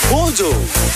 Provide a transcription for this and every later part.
Mojo.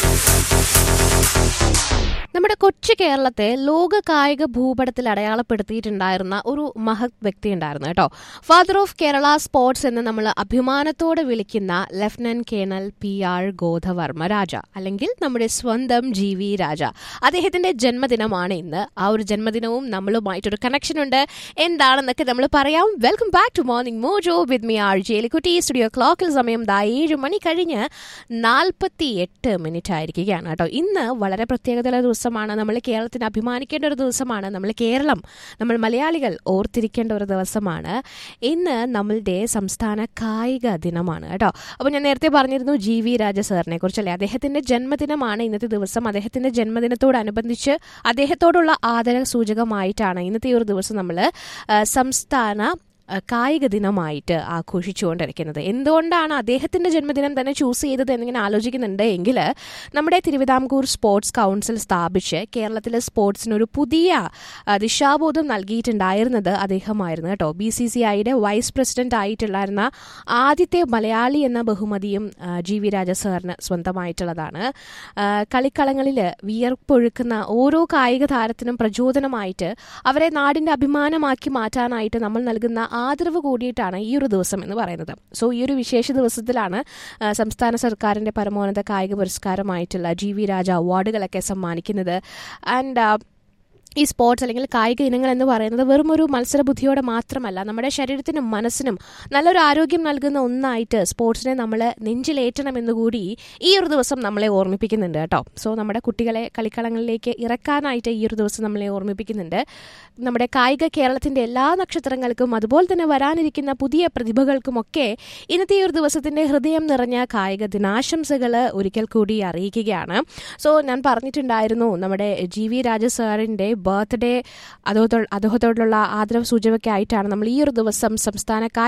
നമ്മുടെ കൊച്ചു കേരളത്തെ ലോക കായിക ഭൂപടത്തിൽ അടയാളപ്പെടുത്തിയിട്ടുണ്ടായിരുന്ന ഒരു മഹത് വ്യക്തി ഉണ്ടായിരുന്നു കേട്ടോ ഫാദർ ഓഫ് കേരള സ്പോർട്സ് എന്ന് നമ്മൾ അഭിമാനത്തോടെ വിളിക്കുന്ന lieutenant colonel P R Godavarma Raja അല്ലെങ്കിൽ നമ്മുടെ സ്വന്തം ജി വി രാജ അദ്ദേഹത്തിന്റെ ജന്മദിനമാണ് ഇന്ന് ആ ഒരു ജന്മദിനവും നമ്മളുമായിട്ടൊരു കണക്ഷൻ ഉണ്ട് എന്താണെന്നൊക്കെ നമ്മൾ പറയാം welcome back to morning mojo with me R Jelikutty studio ക്ലോക്കിൽ സമയം ദാ ഏഴ് മണി കഴിഞ്ഞ് നാൽപ്പത്തി എട്ട് മിനിറ്റ് ആയിരിക്കുകയാണ് കേട്ടോ ഇന്ന് വളരെ പ്രത്യേകതയുള്ള ദിവസമാണ് നമ്മൾ കേരളത്തിന് അഭിമാനിക്കേണ്ട ഒരു ദിവസമാണ് നമ്മൾ കേരളം നമ്മൾ മലയാളികൾ ഓർത്തിരിക്കേണ്ട ഒരു ദിവസമാണ് ഇന്ന് നമ്മളുടെ സംസ്ഥാന കായിക ദിനമാണ് കേട്ടോ അപ്പോൾ ഞാൻ നേരത്തെ പറഞ്ഞിരുന്നു ജി വി രാജ സാറിനെ കുറിച്ചല്ലേ അദ്ദേഹത്തിന്റെ ജന്മദിനമാണ് ഇന്നത്തെ ദിവസം അദ്ദേഹത്തിന്റെ ജന്മദിനത്തോടനുബന്ധിച്ച് അദ്ദേഹത്തോടുള്ള ആദര സൂചകമായിട്ടാണ് ഇന്നത്തെ ഈ ഒരു ദിവസം നമ്മൾ സംസ്ഥാന അഹ് കായിക ദിനമായിട്ട് ആഘോഷിച്ചുകൊണ്ടിരിക്കുന്നത് എന്തുകൊണ്ടാണ് അദ്ദേഹത്തിന്റെ ജന്മദിനം തന്നെ ചൂസ് ചെയ്തത് എന്നിങ്ങനെ ആലോചിക്കുന്നുണ്ട് എങ്കിൽ നമ്മുടെ തിരുവിതാംകൂർ സ്പോർട്സ് കൗൺസിൽ സ്ഥാപിച്ച് കേരളത്തിലെ സ്പോർട്സിനൊരു പുതിയ അഹ് ദിശാബോധം നൽകിയിട്ടുണ്ടായിരുന്നത് അദ്ദേഹമായിരുന്നു കേട്ടോ ബി സി സി ഐയുടെ വൈസ് പ്രസിഡന്റ് ആയിട്ടുണ്ടായിരുന്ന ആദ്യത്തെ മലയാളി എന്ന ബഹുമതിയും അഹ് ജി വി രാജ സാറിന് സ്വന്തമായിട്ടുള്ളതാണ് അഹ് കളിക്കളങ്ങളിൽ വിയർപ്പൊഴുക്കുന്ന ഓരോ കായിക താരത്തിനും പ്രചോദനമായിട്ട് അവരെ നാടിന്റെ അഭിമാനമാക്കി മാറ്റാനായിട്ട് നമ്മൾ നൽകുന്ന ആദരവ് കൂടിയിട്ടാണ് ഈ ഒരു ദിവസം എന്ന് പറയുന്നത് സോ ഈ ഒരു വിശേഷ ദിവസത്തിലാണ് ആ, സംസ്ഥാന സർക്കാരിന്റെ പരമോന്നത കായിക പുരസ്കാരമായിട്ടുള്ള ജി വി രാജ അവാർഡുകളൊക്കെ സമ്മാനിക്കുന്നത് ആൻഡ് ഈ സ്പോർട്സ് അല്ലെങ്കിൽ കായിക ഇനങ്ങൾ എന്ന് പറയുന്നത് വെറും ഒരു മത്സരബുദ്ധിയോടെ മാത്രമല്ല നമ്മുടെ ശരീരത്തിനും മനസ്സിനും നല്ലൊരു ആരോഗ്യം നൽകുന്ന ഒന്നായിട്ട് സ്പോർട്സിനെ നമ്മൾ നെഞ്ചിലേറ്റണമെന്ന് കൂടി ഈ ഒരു ദിവസം നമ്മളെ ഓർമ്മിപ്പിക്കുന്നുണ്ട് കേട്ടോ സോ നമ്മുടെ കുട്ടികളെ കളിക്കളങ്ങളിലേക്ക് ഇറക്കാനായിട്ട് ഈ ഒരു ദിവസം നമ്മളെ ഓർമ്മിപ്പിക്കുന്നുണ്ട് നമ്മുടെ കായിക കേരളത്തിന്റെ എല്ലാ നക്ഷത്രങ്ങൾക്കും അതുപോലെ തന്നെ വരാനിരിക്കുന്ന പുതിയ പ്രതിഭകൾക്കുമൊക്കെ ഇന്നത്തെ ഈ ഒരു ദിവസത്തിന്റെ ഹൃദയം നിറഞ്ഞ കായിക ദിനാശംസകൾ ഒരിക്കൽ കൂടി അറിയിക്കുകയാണ് സോ ഞാൻ പറഞ്ഞിട്ടുണ്ടായിരുന്നു നമ്മുടെ ജി വി രാജ സാറിന്റെ ബർത്ത്ഡേ അദ്ദേഹത്തോടുള്ള ആദരവ് സൂചകമായിട്ടാണ് നമ്മൾ ഈ ഒരു ദിവസം സംസ്ഥാന കായിക